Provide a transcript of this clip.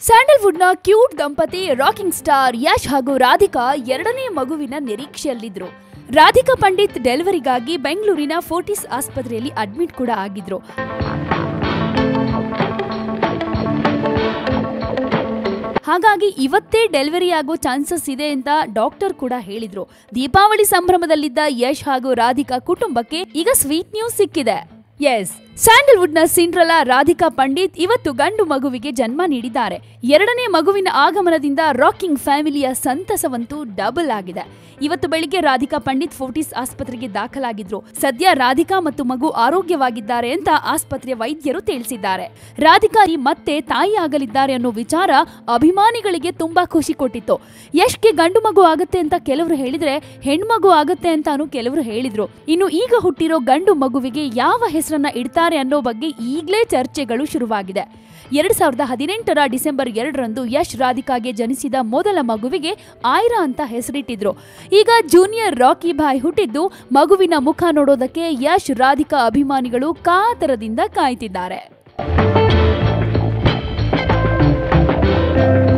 ಸ್ಯಾಂಡಲ್ವುಡ್ನ cute ದಂಪತಿ rocking star Yash ಹಾಗೂ ರಾಧಿಕಾ ಎರಡನೇ ಮಗುವಿನ ನಿರೀಕ್ಷೆಯಲ್ಲಿದ್ರು ರಾಧಿಕಾ ಪಂಡಿತ್ ಡೆಲಿವರಿಗಾಗಿ ಬೆಂಗಳೂರಿನ ಫೋರ್ಟಿಸ್ ಆಸ್ಪತ್ರೆಯಲ್ಲಿ ಅಡ್ಮಿಟ್ ಕೂಡ ಆಗಿದ್ರು ಹಾಗಾಗಿ ಇವತ್ತೇ ಡೆಲಿವರಿ ಆಗೋ ಚಾನ್ಸಸ್ ಇದೆ ಅಂತ ಡಾಕ್ಟರ್ ಕೂಡ ಹೇಳಿದ್ರು ದೀಪಾವಳಿ ಸಂಭ್ರಮದಲ್ಲಿದ್ದ ಯಶ್ ಹಾಗೂ ರಾಧಿಕಾ ಕುಟುಂಬಕ್ಕೆ ಈಗ ಸ್ವೀಟ್ ನ್ಯೂಸ್ ಸಿಕ್ಕಿದೆ ಎಸ್ ಸ್ಯಾಂಡಲ್ವುಡ್ನ ಸಿಂಡ್ರಲಾ ರಾಧಿಕಾ ಪಂಡಿತ್ ಇವತ್ತು ಗಂಡು ಮಗುವಿಗೆ ಜನ್ಮ ನೀಡಿದ್ದಾರೆ ಎರಡನೇ ಮಗುವಿನ ಆಗಮನದಿಂದ ರಾಕಿಂಗ್ ಫ್ಯಾಮಿಲಿಯ ಸಂತಸವಂತೂ ಡಬಲ್ ಆಗಿದೆ ಇವತ್ತು ಬೆಳಿಗ್ಗೆ ರಾಧಿಕಾ ಪಂಡಿತ್ ಫೋರ್ಟಿಸ್ ಆಸ್ಪತ್ರೆಗೆ ದಾಖಲಾಗಿದ್ರು ಸದ್ಯ ರಾಧಿಕಾ ಮತ್ತು ಮಗು ಆರೋಗ್ಯವಾಗಿದ್ದಾರೆ ಅಂತ ಆಸ್ಪತ್ರೆ ವೈದ್ಯರು ತಿಳಿಸಿದ್ದಾರೆ ರಾಧಿಕಾ ಈ ಮತ್ತೆ ತಾಯಿ ಆಗಲಿದ್ದಾರೆ ಅನ್ನೋ ವಿಚಾರ ಅಭಿಮಾನಿಗಳಿಗೆ ತುಂಬಾ ಖುಷಿ ಕೊಟ್ಟಿತ್ತು ಯಶ್ಗೆ ಗಂಡು ಮಗು ಆಗತ್ತೆ ಅಂತ ಕೆಲವರು ಹೇಳಿದ್ರೆ ಹೆಣ್ಮಗು ಆಗತ್ತೆ ಅಂತಾನು ಕೆಲವರು ಹೇಳಿದ್ರು ಇನ್ನು ಈಗ ಹುಟ್ಟಿರೋ ಗಂಡು ಮಗುವಿಗೆ ಯಾವ ಹೆಸರನ್ನ ಇಡ್ತಾರೆ ಅನ್ನೋ ಬಗ್ಗೆ ಈಗಲೇ ಚರ್ಚೆಗಳು ಶುರುವಾಗಿದೆ ಎರಡ್ ಸಾವಿರದ ಹದಿನೆಂಟರ ಡಿಸೆಂಬರ್ ಎರಡರಂದು ಯಶ್ ರಾಧಿಕಾಗೆ ಜನಿಸಿದ ಮೊದಲ ಮಗುವಿಗೆ ಆಯ್ರಾ ಅಂತ ಹೆಸರಿಟ್ಟಿದ್ರು ಈಗ ಜೂನಿಯರ್ ರಾಕಿ ಬಾಯ್ ಹುಟ್ಟಿದ್ದು ಮಗುವಿನ ಮುಖ ನೋಡೋದಕ್ಕೆ ಯಶ್ ರಾಧಿಕಾ ಅಭಿಮಾನಿಗಳು ಕಾತರದಿಂದ ಕಾಯ್ತಿದ್ದಾರೆ